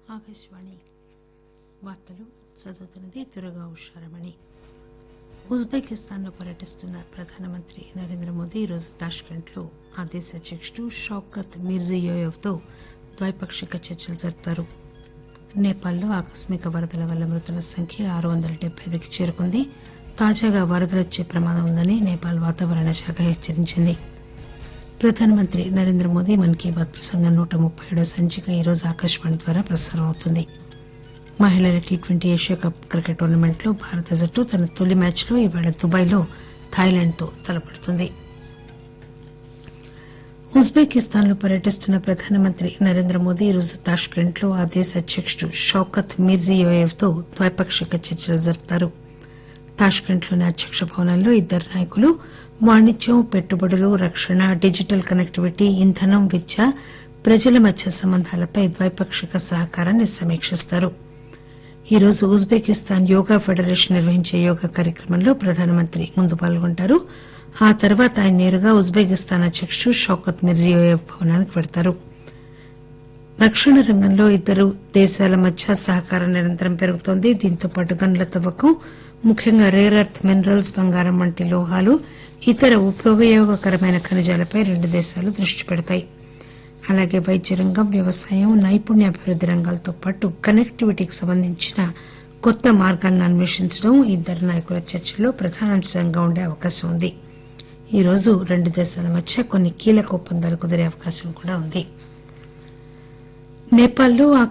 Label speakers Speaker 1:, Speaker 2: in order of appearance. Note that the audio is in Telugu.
Speaker 1: ఆకాశవాణి వార్తలు చదువుతున్నది దుర్గా ఉషారమణి ఉజ్బెకిస్తాన్ లో పర్యటిస్తున్న ప్రధానమంత్రి నరేంద్ర మోదీ ఈరోజు తాష్కెంట్ లో ఆ దేశ అధ్యకుడు షౌకత్ మిర్జియోయెవ్ తో ద్వైపాక్షిక చర్చలు జరుపుతారు నేపాల్లో ఆకస్మిక వరదల వల్ల మృతుల సంఖ్య ఆరు వందల డెబ్బై ఐదుకి చేరుకుంది తాజాగా వరదలొచ్చే ప్రమాదం ఉందని నేపాల్ వాతావరణ శాఖ హెచ్చరించింది ప్రధానమంత్రి నరేంద్ర మోదీ మన్ కీ బాత్ ప్రసంగం నూట ముప్పై ఏడో సంచిక ఈరోజు ఆకాశవాణి ద్వారా ప్రసారం అవుతుంది మహిళల T twenty Asia cup cricket tournament లో భారత జట్టు తన తొలి మ్యాచ్ లో ఈవేళ దుబాయ్ లో థాయిలాండ్ తో తలపడుతుంది ఉజ్బెకిస్తాన్ లో పర్యటిస్తున్న ప్రధానమంత్రి నరేంద్ర మోదీ ఈరోజు తాష్కెంట్ లో ఆ దేశ అధ్యకుడు షౌకత్ మిర్జియోయేవ్ తో ద్వైపాక్షిక చర్చలు జరుపుతారు తాష్కెంట్ లోని అధ్యక్ష భవనంలో ఇద్దరు నాయకులు వాణిజ్యం పెట్టుబడులు రక్షణ డిజిటల్ కనెక్టివిటీ ఇంధనం విద్య ప్రజల మధ్య సంబంధాలపై ద్వైపాక్షిక సహకారాన్ని సమీకిస్తారు ఈరోజు ఉజ్బెకిస్తాన్ యోగా ఫెడరేషన్ నిర్వహించే యోగా కార్యక్రమంలో ప్రధానమంత్రి ముందు పాల్గొంటారు ఆ తర్వాత ఆయన నేరుగా ఉజ్బెకిస్తాన్ అధ్యకుడు షౌకత్ మిర్జియోయేవ్ భవనానికి వెడతారు రక్షణ రంగంలో ఇద్దరు దేశాల మధ్య సహకారం నిరంతరం పెరుగుతోంది దీంతో పాటు గనుల తవ్వకం ముఖ్యంగా రేర్ ఎర్త్ మినరల్స్ బంగారం వంటి లోహాలు ఇతర ఉపయోగకరమైన ఖనిజాలపై రెండు దేశాలు దృష్టి పెడతాయి అలాగే వైద్య రంగం వ్యవసాయం నైపుణ్యాభివృద్ది రంగాలతో పాటు కనెక్టివిటీకి సంబంధించిన కొత్త మార్గాలను అన్వేషించడం ఇద్దరు నాయకుల చర్చల్లో ప్రధానాంశంగా ఉండే అవకాశం ఉంది ఈ రోజు రెండు దేశాల మధ్య కొన్ని కీలక ఒప్పందాలు కుదిరే అవకాశం కూడా ఉంది నేపాల్లో